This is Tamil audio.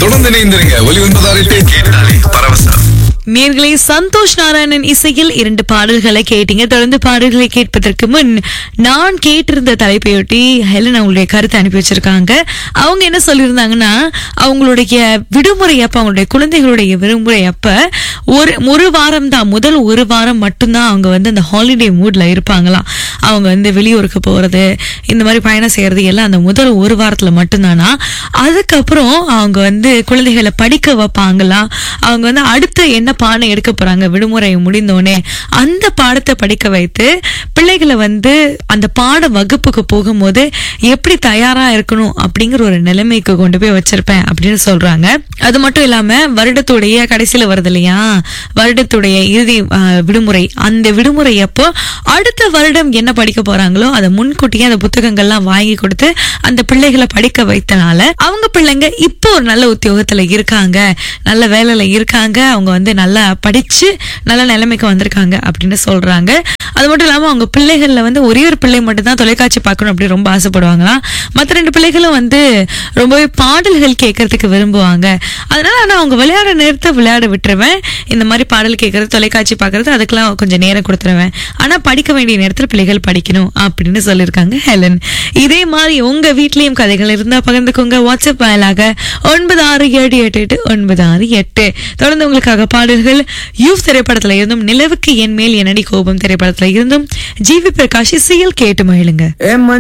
தொடர்ந்து இணைந்திருங்க ஒலி ஒன்பதாறு எட்டு கேட்டாலே பரவசம் நேர்களை சந்தோஷ் நாராயணன் இசையில் இரண்டு பாடல்களை கேட்டீங்க தொடர்ந்து பாடல்களை கேட்பதற்கு முன் நான் கேட்டிருந்த தலைப்பையொட்டி ஹெலன் அவங்களுடைய கருத்தை அனுப்பி வச்சிருக்காங்க அவங்க என்ன சொல்லியிருந்தாங்கன்னா அவங்களுடைய விடுமுறை அப்ப அவங்களுடைய குழந்தைகளுடைய விடுமுறை அப்ப ஒரு ஒரு வாரம் தான் முதல் ஒரு வாரம் மட்டும்தான் அவங்க வந்து அந்த ஹாலிடே மூட்ல இருப்பாங்களாம் அவங்க வந்து வெளியூருக்கு போறது இந்த மாதிரி பயணம் செய்யறது எல்லாம் அந்த முதல் ஒரு வாரத்துல மட்டும்தானா அதுக்கப்புறம் அவங்க வந்து குழந்தைகளை படிக்க வைப்பாங்களாம் அவங்க வந்து அடுத்து என்ன பாடம் எடுக்க போறாங்க விடுமுறை முடிந்தோடனே அந்த பாடத்தை படிக்க வைத்து பிள்ளைகளை வந்து அந்த பாட வகுப்புக்கு போகும்போது எப்படி தயாரா இருக்கணும் அப்படிங்கிற ஒரு நிலைமைக்கு கொண்டு போய் வச்சிருப்பேன் அப்படின்னு சொல்றாங்க அது மட்டும் இல்லாம வருடத்துடைய கடைசியில வருது இல்லையா வருடத்துடைய இறுதி ஆஹ், விடுமுறை அந்த விடுமுறை அப்போ அடுத்த வருடம் என்ன படிக்க போறாங்களோ அதை முன்கூட்டியே அந்த புத்தகங்கள்லாம் வாங்கி கொடுத்து அந்த பிள்ளைகளை படிக்க வைத்தனால அவங்க பிள்ளைங்க இப்போ ஒரு நல்ல உத்தியோகத்துல இருக்காங்க நல்ல வேலையில இருக்காங்க அவங்க வந்து நல்லா படிச்சு நல்ல நிலைமைக்கு வந்திருக்காங்க அப்படின்னு சொல்றாங்க அது மட்டும் இல்லாம அவங்க பிள்ளைகள்ல வந்து ஒரே ஒரு பிள்ளை மட்டும் தான் தொலைக்காட்சி பார்க்கணும் அப்படி ரொம்ப ஆசைப்படுவாங்களாம் மற்ற ரெண்டு பிள்ளைகளும் வந்து ரொம்பவே பாடல்கள் கேட்கறதுக்கு விரும்புவாங்க அதனால நான் அவங்க விளையாட நேரத்தை விளையாட விட்டுருவேன் இந்த மாதிரி பாடல் கேட்கறது தொலைக்காட்சி பார்க்கறது அதுக்கெல்லாம் கொஞ்சம் நேரம் கொடுத்துருவேன் ஆனா படிக்க வேண்டிய நேரத்துல பிள்ளைகள் படிக்கணும் அப்படின்னு சொல்லியிருக்காங்க ஹெலன் இதே மாதிரி உங்க வீட்லயும் கதைகள் இருந்தா பகிர்ந்துக்கோங்க வாட்ஸ்அப் வாயிலாக ஒன்பது ஆறு ஏழு எட்டு எட்டு ஒன்பது ஆறு எட்டு தொடர்ந்து உங்களுக்காக பாடல்கள் யூத் திரைப்படத்துல இருந்தும் நிலவுக்கு என் மேல் என்னடி கோபம் திரைப்படத்துல இருந்தும் ஜிவி பிரகாஷ் இசையில் கேட்டு மகிழுங்க ஏ